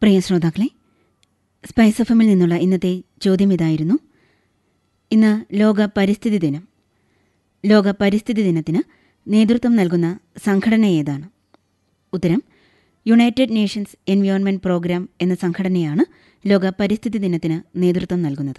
പ്രിയ ശ്രോതാക്കളെ spice F എമ്മിൽ നിന്നുള്ള ഇന്നത്തെ ചോദ്യം ഇതായിരുന്നു ഇന്ന് ലോക പരിസ്ഥിതി ദിനം ലോക പരിസ്ഥിതി ദിനത്തിന് നേതൃത്വം നൽകുന്ന സംഘടന ഏതാണ് ഉത്തരം യുണൈറ്റഡ് നേഷൻസ് എൻവയോൺമെന്റ് പ്രോഗ്രാം എന്ന സംഘടനയാണ് ലോക പരിസ്ഥിതി ദിനത്തിന് നേതൃത്വം നൽകുന്നത്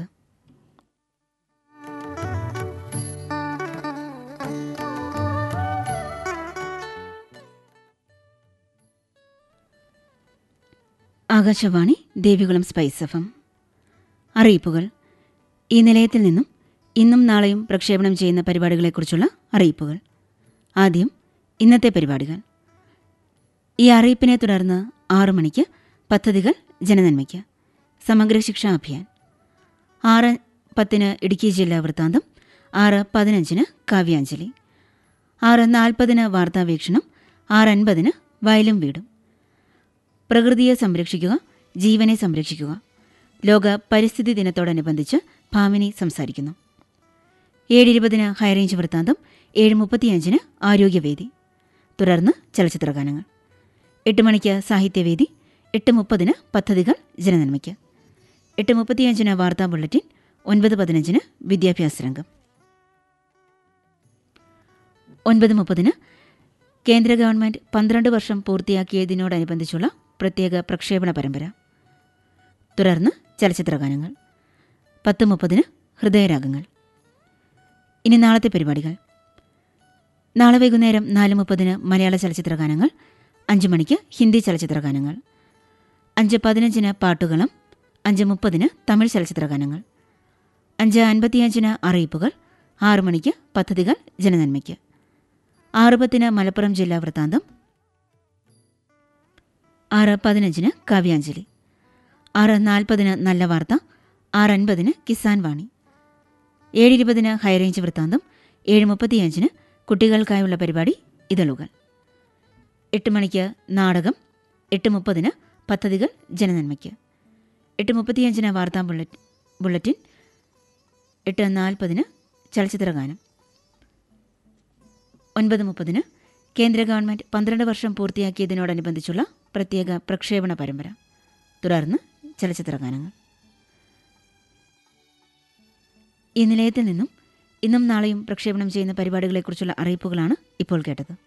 Akashvani Devikulam spice F M അറിയിപ്പുകൾ ഈ നിലയത്തിൽ നിന്നും ഇന്നും നാളെയും പ്രക്ഷേപണം ചെയ്യുന്ന പരിപാടികളെക്കുറിച്ചുള്ള അറിയിപ്പുകൾ ആദ്യം ഇന്നത്തെ പരിപാടികൾ ഈ അറിയിപ്പിനെ തുടർന്ന് ആറു മണിക്ക് പദ്ധതികൾ ജനനന്മയ്ക്ക് സമഗ്ര ശിക്ഷാ അഭിയാൻ ആറ് പത്തിന് ഇടുക്കി ജില്ലാ വൃത്താന്തം ആറ് പതിനഞ്ചിന് കാവ്യാഞ്ജലി ആറ് നാൽപ്പതിന് വാർത്താവീക്ഷണം ആറ് അൻപതിന് വയലും വീടും പ്രകൃതിയെ സംരക്ഷിക്കുക ജീവനെ സംരക്ഷിക്കുക ലോക പരിസ്ഥിതി ദിനത്തോടനുബന്ധിച്ച് ഭാമിനി സംസാരിക്കുന്നു ഏഴിരുപതിന് ഹൈറേഞ്ച് വൃത്താന്തം ഏഴ് മുപ്പത്തിയഞ്ചിന് ആരോഗ്യവേദി തുടർന്ന് ചലച്ചിത്രഗാനങ്ങൾ എട്ട് മണിക്ക് സാഹിത്യവേദി എട്ട് മുപ്പതിന് പദ്ധതികൾ ജനനന്മയ്ക്ക് എട്ട് മുപ്പത്തിയഞ്ചിന് വാർത്താ ബുള്ളറ്റിൻ ഒൻപത് പതിനഞ്ചിന് വിദ്യാഭ്യാസ രംഗം ഒൻപത് മുപ്പതിന് കേന്ദ്ര ഗവൺമെന്റ് പന്ത്രണ്ട് വർഷം പൂർത്തിയാക്കിയതിനോടനുബന്ധിച്ചുള്ള പ്രത്യേക പ്രക്ഷേപണ പരമ്പര തുടർന്ന് ചലച്ചിത്രഗാനങ്ങൾ പത്ത് മുപ്പതിന് ഹൃദയരാഗങ്ങൾ ഇനി നാളത്തെ പരിപാടികൾ നാളെ വൈകുന്നേരം നാല് മുപ്പതിന് മലയാള ചലച്ചിത്രഗാനങ്ങൾ അഞ്ച് മണിക്ക് ഹിന്ദി ചലച്ചിത്രഗാനങ്ങൾ അഞ്ച് പതിനഞ്ചിന് പാട്ടുകളം അഞ്ച് മുപ്പതിന് തമിഴ് ചലച്ചിത്രഗാനങ്ങൾ അഞ്ച് അൻപത്തിയഞ്ചിന് അറിയിപ്പുകൾ ആറു മണിക്ക് പദ്ധതികൾ ജനനന്മയ്ക്ക് ആറ് പത്തിന് മലപ്പുറം ജില്ലാ വൃത്താന്തം ആറ് പതിനഞ്ചിന് കാവ്യാഞ്ജലി ആറ് നാൽപ്പതിന് നല്ല വാർത്ത ആറ് അൻപതിന് കിസാൻ വാണി ഏഴ് ഇരുപതിന് ഹൈറേഞ്ച് വൃത്താന്തം ഏഴ് മുപ്പത്തിയഞ്ചിന് കുട്ടികൾക്കായുള്ള പരിപാടി ഇതളുകൾ എട്ട് മണിക്ക് നാടകം എട്ട് മുപ്പതിന് പദ്ധതികൾ ജനനന്മയ്ക്ക് എട്ട് മുപ്പത്തിയഞ്ചിന് വാർത്താ ബുള്ളറ്റ് ബുള്ളറ്റിൻ എട്ട് നാൽപ്പതിന് ചലച്ചിത്രഗാനം ഒൻപത് മുപ്പതിന് കേന്ദ്ര ഗവൺമെന്റ് പന്ത്രണ്ട് വർഷം പൂർത്തിയാക്കിയതിനോടനുബന്ധിച്ചുള്ള പ്രത്യേക പ്രക്ഷേപണ പരമ്പര തുടർന്ന് ചലച്ചിത്രഗാനങ്ങൾ ഈ നിലയത്തിൽ നിന്നും ഇന്നും നാളെയും പ്രക്ഷേപണം ചെയ്യുന്ന പരിപാടികളെക്കുറിച്ചുള്ള അറിയിപ്പുകളാണ് ഇപ്പോൾ കേട്ടത്